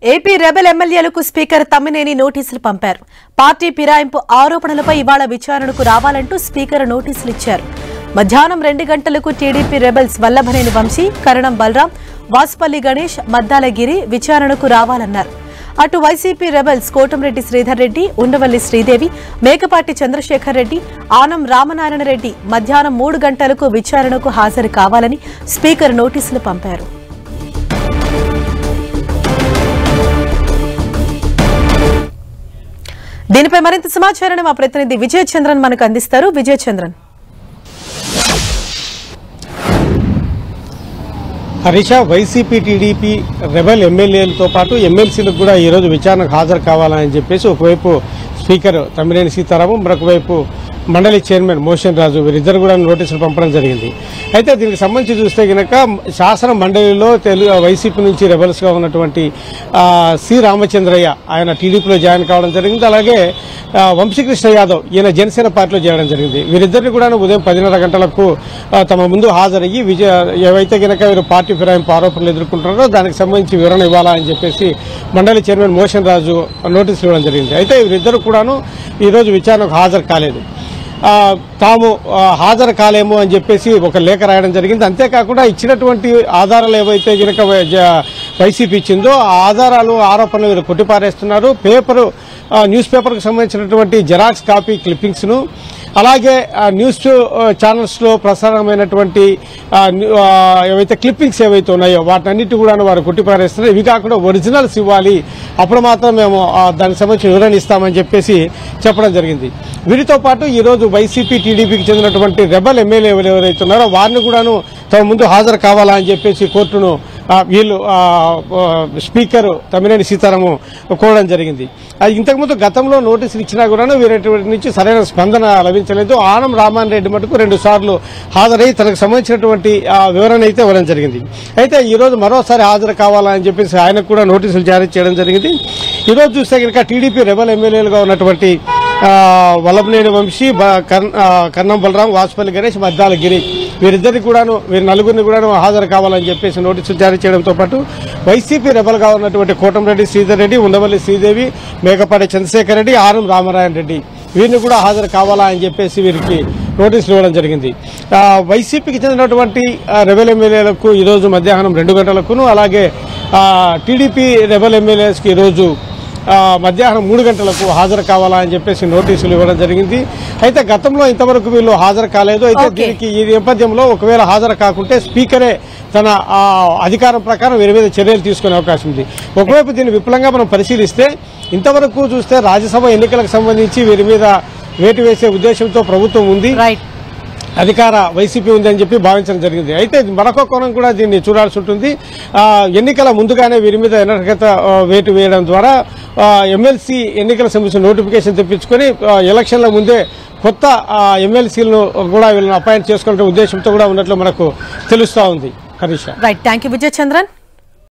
AP rebel ఎమ్మెల్యేలకు speaker Thammineni నోటీసులు పంపారు పార్టీ ఫిరాయింపు ఆరోపణలపై ఇవాళ విచారణకు రావాలంటూ స్పీకర్ నోటీసులు ఇచ్చారు మధ్యాహ్నం రెండు గంటలకు టీడీపీ రెబెల్స్ వల్లభనేని వంశీ కరణం బలరాం వాసుపల్లి గణేష్ మద్దాలగిరి విచారణకు రావాలన్నారు అటు వైసీపీ రెబెల్స్ కోటంరెడ్డి శ్రీధర్ రెడ్డి ఉండవల్లి శ్రీదేవి మేకపాటి చంద్రశేఖర్ రెడ్డి ఆనం రామనారాయణ రెడ్డి మధ్యాహ్నం మూడు గంటలకు విచారణకు హాజరు కావాలని స్పీకర్ నోటీసులు పంపారు దీనిపై మరింత సమాచారాన్ని మా ప్రతినిధి విజయ్ చంద్రన్ మనకు అందిస్తారు Vijay Chandran Harish YCP TDP rebel ఎమ్మెల్యేలతో పాటు ఎమ్మెల్సీలకు కూడా ఈరోజు విచారణకు హాజరు కావాలని చెప్పేసి ఒకవైపు స్పీకర్ తమ్మినేని సీతారాము మరొక వైపు మండలి చైర్మన్ మోషన్ రాజు వీరిద్దరు కూడా నోటీసులు పంపడం జరిగింది అయితే దీనికి సంబంధించి చూస్తే గనక శాసన మండలిలో తెలుగు వైసీపీ నుంచి రెబల్స్గా ఉన్నటువంటి ఆ, సి రామచంద్రయ్య ఆయన టీడీపీలో జాయిన్ కావడం జరిగింది అలాగే ఆ, వంశీకృష్ణ యాదవ్ ఈయన జనసేన పార్టీలో చేరడం జరిగింది వీరిద్దరిని కూడా ఉదయం పదిన్నర గంటలకు ఆ, తమ ముందు హాజరయ్యి విజయ ఏవైతే గనక వీరు పార్టీ ఫిరాయింపు ఆరోపణలు ఎదుర్కొంటున్నారో దానికి సంబంధించి వివరణ ఇవ్వాలా అని చెప్పేసి మండలి చైర్మన్ మోషన్ రాజు నోటీసులు ఇవ్వడం జరిగింది అయితే వీరిద్దరు కూడాను ఈరోజు విచారణకు హాజరు కాలేదు ఆ, తాము ఆ, హాజరు కాలేము అని చెప్పేసి ఒక లేఖ రాయడం జరిగింది అంతేకాకుండా ఇచ్చినటువంటి ఆధారాలు ఏవైతే గనక వై- జ- వైసీపీ ఇచ్చిందో ఆ ఆధారాలు ఆరోపణలు వీరు కొట్టిపారేస్తున్నారు పేపరు ఆ, న్యూస్ పేపర్కి సంబంధించినటువంటి జెరాక్స్ కాపీ క్లిప్పింగ్స్ను అలాగే ఆ, న్యూస్ ఆ, ఛానల్స్లో ప్రసారమైనటువంటి ఆ, న్యూ- ఆ, ఏవైతే క్లిప్పింగ్స్ ఏవైతే ఉన్నాయో వాటన్నిటి కూడా వారు కొట్టిపారేస్తున్నారు ఇవి కాకుండా ఒరిజినల్స్ ఇవ్వాలి అప్పుడు మాత్రం మేము ఆ, దానికి సంబంధించి వివరణ ఇస్తామని చెప్పేసి చెప్పడం జరిగింది వీరితో పాటు ఈ రోజు వైసీపీ టీడీపీకి చెందినటువంటి రెబల్ ఎమ్మెల్యే ఎవరైతే ఉన్నారో వారిని కూడాను తమ ముందు హాజరు కావాలా అని చెప్పేసి కోర్టును ఆ, వీళ్ళు ఆ, ఆ, స్పీకర్ తమ్మినేని సీతారాము కోరడం జరిగింది అది ఇంతకుముందు గతంలో నోటీసులు ఇచ్చినా కూడాను వీరి నుంచి సరైన స్పందన లభించలేదు ఆనం రామాన్ రెడ్డి మటుకు రెండు సార్లు హాజరై తనకు సంబంధించినటువంటి ఆ, వివరణ అయితే ఇవ్వడం జరిగింది అయితే ఈ రోజు మరోసారి హాజరు కావాలని చెప్పేసి ఆయనకు కూడా నోటీసులు జారీ చేయడం జరిగింది ఈ రోజు చూస్తే కనుక టీడీపీ రెబల్ ఎమ్మెల్యేలుగా ఉన్నటువంటి ఆ, వల్లభనేని వంశీ బ- కర్ణ- ఆ, కన్నం బలరాం వాసుపల్లి గణేష్ మద్దాల గిరి వీరిద్దరిని కూడాను వీరి నలుగురిని కూడాను హాజరు కావాలని చెప్పేసి నోటీసులు జారీ చేయడంతో పాటు వైసీపీ రెబల్గా ఉన్నటువంటి కోటంరెడ్డి శ్రీధర్ రెడ్డి ఉండవల్లి శ్రీదేవి మేకపాటి చంద్రశేఖర్ రెడ్డి ఆరం రామనారాయణ రెడ్డి వీరిని కూడా హాజరు కావాలా అని చెప్పేసి వీరికి నోటీసులు ఇవ్వడం జరిగింది ఆ, వైసీపీకి చెందినటువంటి ఆ, రెబెల్ ఎమ్మెల్యేలకు ఈరోజు మధ్యాహ్నం రెండు గంటలకును అలాగే ఆ, టీడీపీ రెబెల్ ఎమ్మెల్యేస్కి ఈరోజు ఆ, మధ్యాహ్నం మూడు గంటలకు హాజరు కావాలా అని చెప్పేసి నోటీసులు ఇవ్వడం జరిగింది అయితే గతంలో ఇంతవరకు వీళ్ళు హాజరు కాలేదు అయితే Okay. దీనికి ఈ నేపథ్యంలో ఒకవేళ హాజరు కాకుంటే స్పీకరే తన ఆ, అధికారం ప్రకారం వీరి మీద చర్యలు తీసుకునే అవకాశం ఉంది ఒకవైపు దీన్ని విపులంగా మనం పరిశీలిస్తే ఇంతవరకు చూస్తే రాజ్యసభ ఎన్నికలకు సంబంధించి వీరి మీద వేటు వేసే ఉద్దేశంతో ప్రభుత్వం ఉంది రైట్ అధికార వైసీపీ ఉంది అని చెప్పి భావించడం జరిగింది అయితే మరొక కోణం కూడా దీన్ని చూడాల్సి ఉంటుంది ఆ, ఎన్నికల ముందుగానే వీరి మీద అనర్హత ఆ, వేటు వేయడం ద్వారా ఎమ్మెల్సీ ఎన్నికల సంబంధించిన నోటిఫికేషన్ తెప్పించుకొని ఆ, ఎలక్షన్ల ముందే కొత్త ఎమ్మెల్సీలను కూడా వీళ్ళని అపాయింట్ చేసుకునే ఉద్దేశంతో కూడా ఉన్నట్లు మనకు తెలుస్తా ఉంది Harish right thank you Vijay Chandran